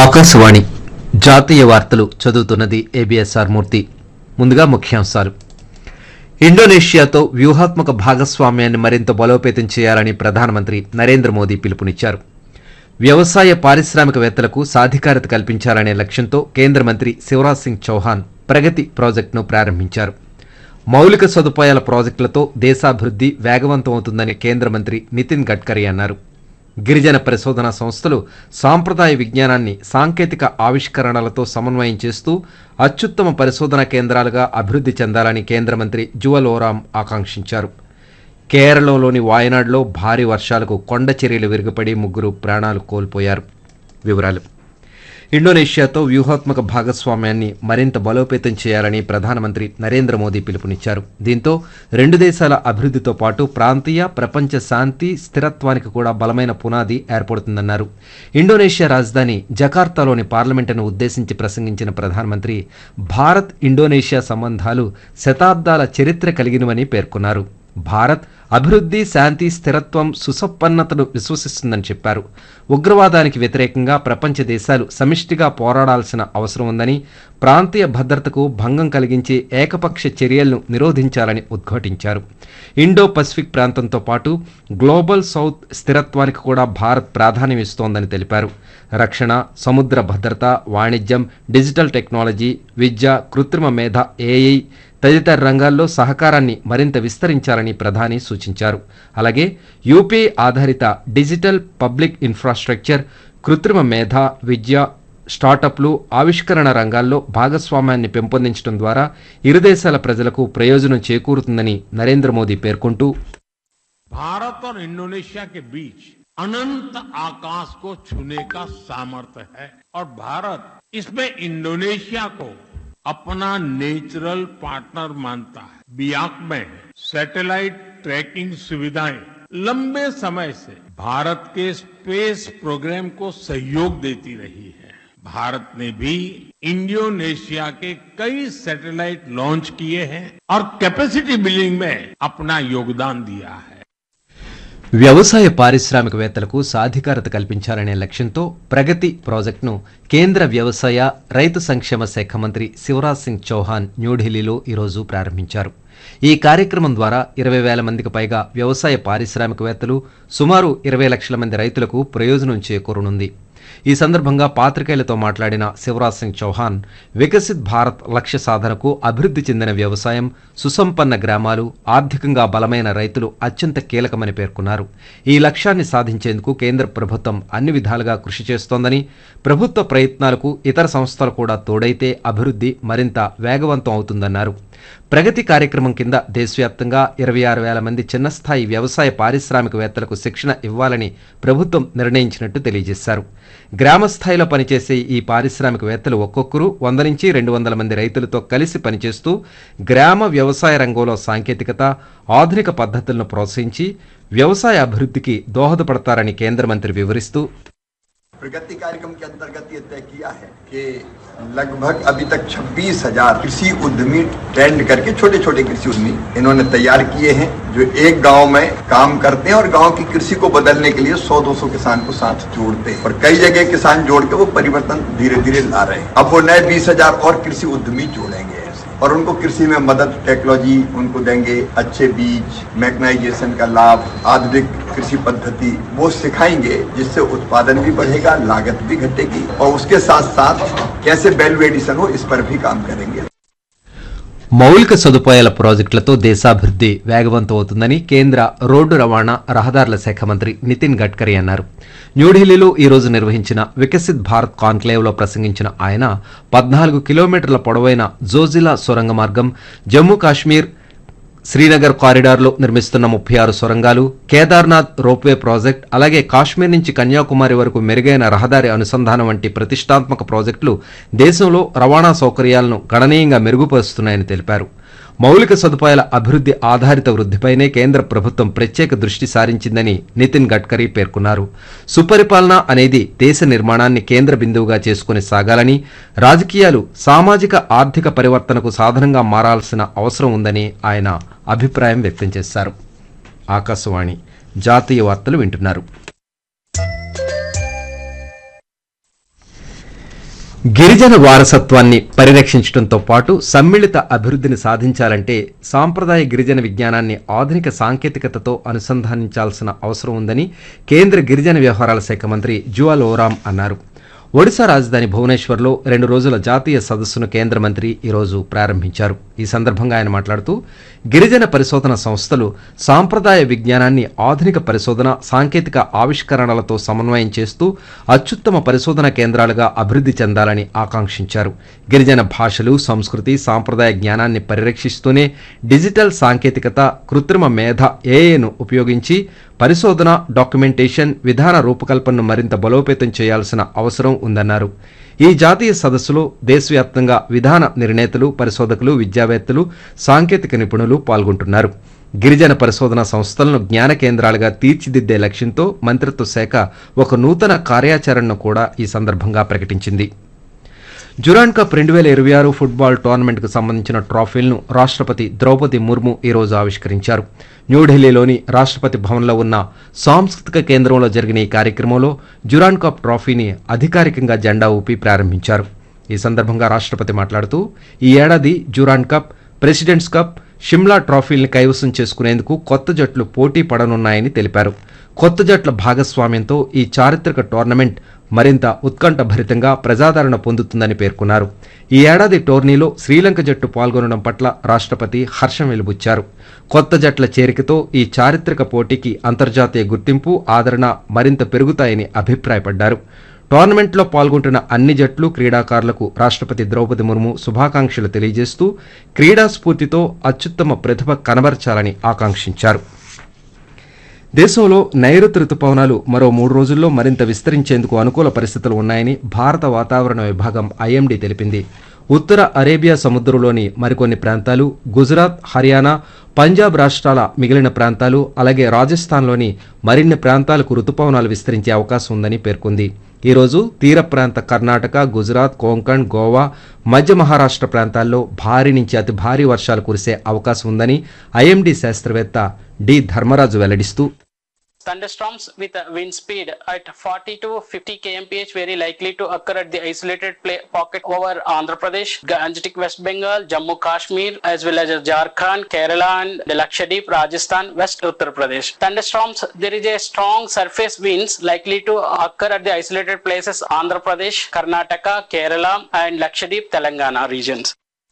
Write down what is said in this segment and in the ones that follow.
ఆకాశవాణి జాతీయ వార్తలు చదువుతున్నది ఏబిఎస్ఆర్ మూర్తి ముందుగా ముఖ్యాంశాలు ఇండోనేషియాతో వ్యూహాత్మక భాగస్వామ్యాన్ని మరింత బలోపేతం చేయాలని ప్రధానమంత్రి నరేంద్ర మోదీ పిలుపునిచ్చారు వ్యవసాయ పారిశ్రామికవేత్తలకు సాధికారత కల్పించాలనే లక్ష్యంతో కేంద్ర మంత్రి శివరాజ్ సింగ్ చౌహాన్ ప్రగతి ప్రాజెక్టును ప్రారంభించారు మౌలిక సదుపాయాల ప్రాజెక్టులతో దేశాభివృద్ధి వేగవంతమవుతుందని కేంద్ర మంత్రి నితిన్ గడ్కరీ అన్నారు గిరిజన పరిశోధనా సంస్థలు సాంప్రదాయ విజ్ఞానాన్ని సాంకేతిక ఆవిష్కరణలతో సమన్వయం చేస్తూ అత్యుత్తమ పరిశోధనా కేంద్రాలుగా అభివృద్ధి చెందాలని కేంద్ర మంత్రి జువల్ ఓరాం ఆకాంక్షించారు కేరళలోని వాయనాడులో భారీ వర్షాలకు కొండ చర్యలు విరుగుపడి ముగ్గురు ప్రాణాలు కోల్పోయారు వివరాలు ఇండోనేషియాతో వ్యూహాత్మక భాగస్వామ్యాన్ని మరింత బలోపేతం చేయాలని ప్రధానమంత్రి నరేంద్ర మోదీ పిలుపునిచ్చారు దీంతో రెండు దేశాల అభివృద్ధితో పాటు ప్రాంతీయ ప్రపంచ శాంతి స్థిరత్వానికి కూడా బలమైన పునాది ఏర్పడుతుందన్నారు ఇండోనేషియా రాజధాని జకార్తాలోని పార్లమెంటును ఉద్దేశించి ప్రసంగించిన ప్రధానమంత్రి భారత్ ఇండోనేషియా సంబంధాలు శతాబ్దాల చరిత్ర కలిగినవని పేర్కొన్నారు భారత్ అభివృద్ధి శాంతి స్థిరత్వం సుసంపన్నతను విశ్వసిస్తుందని చెప్పారు ఉగ్రవాదానికి వ్యతిరేకంగా ప్రపంచ దేశాలు సమిష్టిగా పోరాడాల్సిన అవసరం ఉందని ప్రాంతీయ భద్రతకు భంగం కలిగించే ఏకపక్ష చర్యలను నిరోధించాలని ఉద్ఘాటించారు ఇండో పసిఫిక్ ప్రాంతంతో పాటు గ్లోబల్ సౌత్ స్థిరత్వానికి కూడా భారత్ ప్రాధాన్యం ఇస్తోందని తెలిపారు రక్షణ సముద్ర భద్రత వాణిజ్యం డిజిటల్ టెక్నాలజీ విద్య కృత్రిమ మేధ ఏఐ తదితర రంగాల్లో సహకారాన్ని మరింత విస్తరించాలని ప్రధాని సూచించారు అలాగే యూపీఐ ఆధారిత డిజిటల్ పబ్లిక్ ఇన్ఫ్రాస్ట్రక్చర్ కృత్రిమ మేధ విద్య స్టార్టప్లు ఆవిష్కరణ రంగాల్లో భాగస్వామ్యాన్ని పెంపొందించడం ద్వారా ఇరు దేశాల ప్రజలకు ప్రయోజనం చేకూరుతుందని నరేంద్ర మోదీ పేర్కొంటూ भारत और इंडोनेशिया के बीच अनंत आकाश को छूने का सामर्थ्य है और भारत इसमें इंडोनेशिया को अपना नेचुरल पार्टनर मानता है बियाक में सैटेलाइट ट्रैकिंग सुविधाएं लंबे समय से भारत के स्पेस प्रोग्राम को सहयोग देती रही है भारत ने भी इंडोनेशिया के कई सैटेलाइट लॉन्च किए हैं और कैपेसिटी बिल्डिंग में अपना योगदान दिया है వ్యవసాయ పారిశ్రామికవేత్తలకు సాధికారత కల్పించాలనే లక్ష్యంతో ప్రగతి ప్రాజెక్టును కేంద్ర వ్యవసాయ రైతు సంక్షేమ శాఖ మంత్రి శివరాజ్ సింగ్ చౌహాన్ న్యూఢిల్లీలో ఈరోజు ప్రారంభించారు ఈ కార్యక్రమం ద్వారా ఇరవై వేల మందికి పైగా వ్యవసాయ పారిశ్రామికవేత్తలు సుమారు ఇరవై లక్షల మంది రైతులకు ప్రయోజనం చేకూరనుంది ఈ సందర్భంగా పాత్రికేయులతో మాట్లాడిన శివరాజ్ సింగ్ చౌహాన్ వికసిత్ భారత్ లక్ష్య సాధనకు అభివృద్ధి చెందిన వ్యవసాయం సుసంపన్న గ్రామాలు ఆర్థికంగా బలమైన రైతులు అత్యంత కీలకమని పేర్కొన్నారు ఈ లక్ష్యాన్ని సాధించేందుకు కేంద్ర ప్రభుత్వం అన్ని విధాలుగా కృషి చేస్తోందని ప్రభుత్వ ప్రయత్నాలకు ఇతర సంస్థలు కూడా తోడైతే అభివృద్ధి మరింత వేగవంతం అవుతుందన్నారు ప్రగతి కార్యక్రమం కింద దేశవ్యాప్తంగా ఇరవై ఆరు వేల మంది చిన్నస్థాయి వ్యవసాయ పారిశ్రామికవేత్తలకు శిక్షణ ఇవ్వాలని ప్రభుత్వం నిర్ణయించినట్టు తెలియజేశారు గ్రామ స్థాయిలో పనిచేసే ఈ పారిశ్రామికవేత్తలు ఒక్కొక్కరు వంద నుంచి రెండు వందల మంది రైతులతో కలిసి పనిచేస్తూ గ్రామ వ్యవసాయ రంగంలో సాంకేతికత ఆధునిక పద్ధతులను ప్రోత్సహించి వ్యవసాయ అభివృద్ధికి దోహదపడతారని కేంద్ర మంత్రి వివరిస్తూ प्रगति कार्यक्रम के अंतर्गत ये तय किया है कि लगभग अभी तक छब्बीस हजार कृषि उद्यमी ट्रेंड करके छोटे छोटे कृषि उद्यमी इन्होंने तैयार किए हैं जो एक गांव में काम करते हैं और गांव की कृषि को बदलने के लिए 100-200 किसान को साथ जोड़ते हैं और कई जगह किसान जोड़ के वो परिवर्तन धीरे धीरे ला रहे हैं अब वो नए बीस हजार और कृषि उद्यमी जोड़ेंगे ऐसे और उनको कृषि में मदद टेक्नोलॉजी उनको देंगे अच्छे बीज मैकनाइजेशन का लाभ आधुनिक कृषि पद्धति वो सिखाएंगे जिससे उत्पादन भी बढ़ेगा लागत भी घटेगी और उसके साथ साथ कैसे वैल्यू एडिशन हो इस पर भी काम करेंगे మౌలిక సదుపాయాల ప్రాజెక్టులతో దేశాభివృద్ధి వేగవంతం అవుతుందని కేంద్ర రోడ్డు రవాణా రహదారుల శాఖ మంత్రి నితిన్ గడ్కరీ అన్నారు న్యూఢిల్లీలో ఈ రోజు నిర్వహించిన వికసిత్ భారత్ కాన్క్లేవ్లో ప్రసంగించిన ఆయన పద్నాలుగు కిలోమీటర్ల పొడవైన జోజిలా సొరంగ మార్గం జమ్మూ కాశ్మీర్ శ్రీనగర్ కారిడార్లో నిర్మిస్తున్న ముప్పై ఆరు సొరంగాలు కేదార్నాథ్ రోప్వే ప్రాజెక్ట్ అలాగే కాశ్మీర్ నుంచి కన్యాకుమారి వరకు మెరుగైన రహదారి అనుసంధానం వంటి ప్రతిష్టాత్మక ప్రాజెక్టులు దేశంలో రవాణా సౌకర్యాలను గణనీయంగా మెరుగుపరుస్తున్నాయని తెలిపారు మౌలిక సదుపాయాల అభివృద్ధి ఆధారిత వృద్ధిపైనే కేంద్ర ప్రభుత్వం ప్రత్యేక దృష్టి సారించిందని నితిన్ గడ్కరీ పేర్కొన్నారు సుపరిపాలన అనేది దేశ నిర్మాణాన్ని కేంద్ర బిందువుగా చేసుకుని సాగాలని రాజకీయాలు సామాజిక ఆర్థిక పరివర్తనకు సాధనంగా మారాల్సిన అవసరం ఉందని ఆయన అభిప్రాయం వ్యక్తం చేశారు ఆకాశవాణి జాతీయ వార్తలు వింటున్నారు గిరిజన వారసత్వాన్ని పరిరక్షించడంతో పాటు సమ్మిళిత అభివృద్ధిని సాధించాలంటే సాంప్రదాయ గిరిజన విజ్ఞానాన్ని ఆధునిక సాంకేతికతతో అనుసంధానించాల్సిన అవసరం ఉందని కేంద్ర గిరిజన వ్యవహారాల శాఖ మంత్రి జువాల్ ఓరామ్ అన్నారు ఒడిశా రాజధాని భువనేశ్వర్లో రెండు రోజుల జాతీయ సదస్సును కేంద్ర మంత్రి ఈరోజు ప్రారంభించారు ఈ సందర్భంగా ఆయన మాట్లాడుతూ గిరిజన పరిశోధన సంస్థలు సాంప్రదాయ విజ్ఞానాన్ని ఆధునిక పరిశోధన సాంకేతిక ఆవిష్కరణలతో సమన్వయం చేస్తూ అత్యుత్తమ పరిశోధన కేంద్రాలుగా అభివృద్ధి చెందాలని ఆకాంక్షించారు గిరిజన భాషలు సంస్కృతి సాంప్రదాయ జ్ఞానాన్ని పరిరక్షిస్తూనే డిజిటల్ సాంకేతికత కృత్రిమ మేధ ఏఏను ఉపయోగించి పరిశోధన డాక్యుమెంటేషన్ విధాన రూపకల్పనను మరింత బలోపేతం చేయాల్సిన అవసరం ఉందన్నారు ఈ జాతీయ సదస్సులో దేశవ్యాప్తంగా విధాన నిర్ణేతలు పరిశోధకులు విద్యావేత్తలు సాంకేతిక నిపుణులు పాల్గొంటున్నారు గిరిజన పరిశోధన సంస్థలను జ్ఞాన కేంద్రాలుగా తీర్చిదిద్దే లక్ష్యంతో మంత్రిత్వ శాఖ ఒక నూతన కార్యాచరణను కూడా ఈ సందర్భంగా ప్రకటించింది జురాన్ కప్ రెండు వేల ఇరవై ఆరు ఫుట్బాల్ టోర్నమెంట్కు సంబంధించిన ట్రోఫీలను రాష్ట్రపతి ద్రౌపది ముర్ము ఈరోజు ఆవిష్కరించారు న్యూఢిల్లీలోని రాష్ట్రపతి భవన్లో ఉన్న సాంస్కృతిక కేంద్రంలో జరిగిన ఈ కార్యక్రమంలో జురాన్ కప్ ట్రోఫీని అధికారికంగా జెండా ఊపి ప్రారంభించారు ఈ సందర్భంగా రాష్ట్రపతి మాట్లాడుతూ ఈ ఏడాది Durand cup President's cup Shimla ట్రోఫీల్ని కైవసం చేసుకునేందుకు కొత్త జట్లు పోటీ పడనున్నాయని తెలిపారు కొత్త జట్ల భాగస్వామ్యంతో ఈ చారిత్రక టోర్నమెంట్ మరింత ఉత్కంఠభరితంగా ప్రజాదరణ పొందుతుందని పేర్కొన్నారు ఈ ఏడాది టోర్నీలో శ్రీలంక జట్టు పాల్గొనడం పట్ల రాష్ట్రపతి హర్షం వెలుబుచ్చారు కొత్త జట్ల చేరికతో ఈ చారిత్రక పోటీకి అంతర్జాతీయ గుర్తింపు ఆదరణ మరింత పెరుగుతాయని అభిప్రాయపడ్డారు టోర్నమెంట్లో పాల్గొంటున్న అన్ని జట్లు క్రీడాకారులకు రాష్ట్రపతి ద్రౌపది ముర్ము శుభాకాంక్షలు తెలియజేస్తూ క్రీడా స్ఫూర్తితో అత్యుత్తమ ప్రతిభ కనబరచాలని ఆకాంక్షించారు దేశంలో నైరుతి రుతుపవనాలు మరో మూడు రోజుల్లో మరింత విస్తరించేందుకు అనుకూల పరిస్థితులు ఉన్నాయని భారత వాతావరణ విభాగం ఐఎండీ తెలిపింది ఉత్తర అరేబియా సముద్రంలోని మరికొన్ని ప్రాంతాలు గుజరాత్ హర్యానా పంజాబ్ రాష్ట్రాల మిగిలిన ప్రాంతాలు అలాగే రాజస్థాన్లోని మరిన్ని ప్రాంతాలకు రుతుపవనాలు విస్తరించే అవకాశం ఉందని పేర్కొంది ఈ రోజు తీర ప్రాంత కర్ణాటక గుజరాత్ కోంకణ్ గోవా మధ్య మహారాష్ట్ర ప్రాంతాల్లో భారీ నుంచి అతి భారీ వర్షాలు కురిసే అవకాశం ఉందని ఐఎండీ శాస్త్రవేత్త డి ధర్మరాజు వెల్లడిస్తూ Thunderstorms with a wind speed at 40 to 50 kmph very likely to occur at the isolated play- pocket over Andhra Pradesh, Gangetic West Bengal, Jammu Kashmir, as well as Jharkhand, Kerala, and the Lakshadweep, Rajasthan, West Uttar Pradesh. Thunderstorms, there is a strong surface winds likely to occur at the isolated places Andhra Pradesh, Karnataka, Kerala, and Lakshadweep, Telangana regions.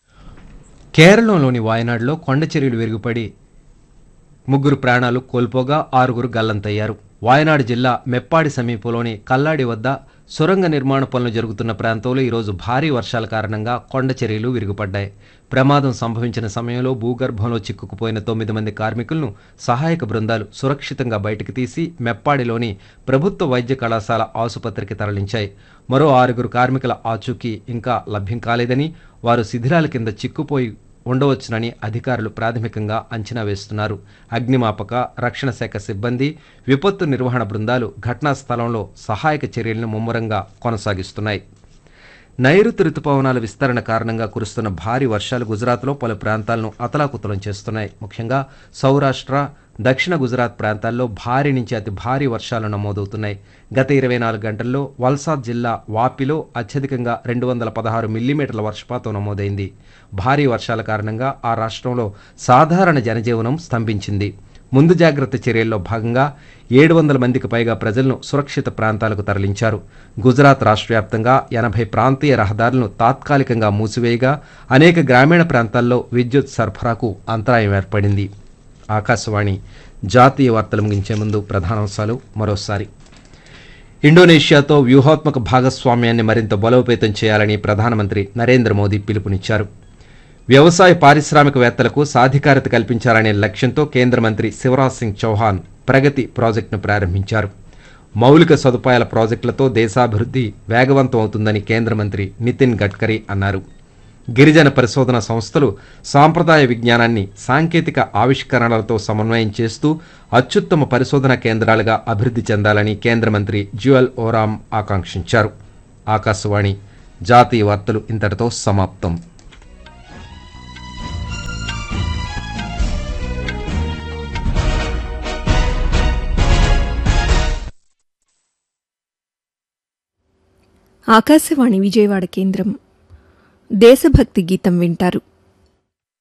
కేరళంలోని వాయనాడులో కొండ చర్యలు విరుగుపడి ముగ్గురు ప్రాణాలు కోల్పోగా ఆరుగురు గల్లంతయ్యారు వాయనాడు జిల్లా మెప్పాడి సమీపంలోని కల్లాడి వద్ద సొరంగ నిర్మాణ పనులు జరుగుతున్న ప్రాంతంలో ఈరోజు భారీ వర్షాల కారణంగా కొండ చర్యలు విరుగుపడ్డాయి ప్రమాదం సంభవించిన సమయంలో భూగర్భంలో చిక్కుకుపోయిన తొమ్మిది మంది కార్మికులను సహాయక బృందాలు సురక్షితంగా బయటకు తీసి మెప్పాడిలోని ప్రభుత్వ వైద్య కళాశాల ఆసుపత్రికి తరలించాయి మరో ఆరుగురు కార్మికుల ఆచూకీ ఇంకా లభ్యం కాలేదని వారు శిథిలాల కింద చిక్కుపోయి ఉండవచ్చునని అధికారులు ప్రాథమికంగా అంచనా వేస్తున్నారు అగ్నిమాపక రక్షణ శాఖ సిబ్బంది విపత్తు నిర్వహణ బృందాలు ఘటనా స్థలంలో సహాయక చర్యలను ముమ్మరంగా కొనసాగిస్తున్నాయి నైరుతి రుతుపవనాల విస్తరణ కారణంగా కురుస్తున్న భారీ వర్షాలు గుజరాత్లో పలు ప్రాంతాలను అతలాకుతలం చేస్తున్నాయి ముఖ్యంగా సౌరాష్ట్ర దక్షిణ గుజరాత్ ప్రాంతాల్లో భారీ నుంచి అతి భారీ వర్షాలు నమోదవుతున్నాయి గత ఇరవై నాలుగు గంటల్లో వల్సాద్ జిల్లా వాపిలో అత్యధికంగా రెండు వందల పదహారు మిల్లీమీటర్ల వర్షపాతం నమోదైంది భారీ వర్షాల కారణంగా ఆ రాష్ట్రంలో సాధారణ జనజీవనం స్తంభించింది ముందు జాగ్రత్త చర్యల్లో భాగంగా ఏడు వందల మందికి పైగా ప్రజలను సురక్షిత ప్రాంతాలకు తరలించారు గుజరాత్ రాష్ట్ర వ్యాప్తంగా ఎనభై ప్రాంతీయ రహదారులను తాత్కాలికంగా మూసివేయగా అనేక గ్రామీణ ప్రాంతాల్లో విద్యుత్ సరఫరాకు అంతరాయం ఏర్పడింది ఆకాశవాణి జాతీయ వార్తలు ముగించే ముందు ప్రధానాంశాలు మరోసారి ఇండోనేషియాతో వ్యూహాత్మక భాగస్వామ్యాన్ని మరింత బలోపేతం చేయాలని ప్రధానమంత్రి నరేంద్ర మోదీ పిలుపునిచ్చారు వ్యవసాయ పారిశ్రామికవేత్తలకు సాధికారత కల్పించాలనే లక్ష్యంతో కేంద్ర మంత్రి శివరాజ్ సింగ్ చౌహాన్ ప్రగతి ప్రాజెక్టును ప్రారంభించారు మౌలిక సదుపాయాల ప్రాజెక్టులతో దేశాభివృద్ధి వేగవంతం అవుతుందని కేంద్ర మంత్రి నితిన్ గడ్కరీ అన్నారు గిరిజన పరిశోధన సంస్థలు సాంప్రదాయ విజ్ఞానాన్ని సాంకేతిక ఆవిష్కరణలతో సమన్వయం చేస్తూ అత్యుత్తమ పరిశోధన కేంద్రాలుగా అభివృద్ధి చెందాలని కేంద్ర మంత్రి జ్యువల్ ఓరామ్ ఆకాంక్షించారు ఆకాశవాణి జాతీయ వార్తలు ఇంతటితో సమాప్తం ఆకాశవాణి విజయవాడ కేంద్రం దేశభక్తి గీతం వింటారు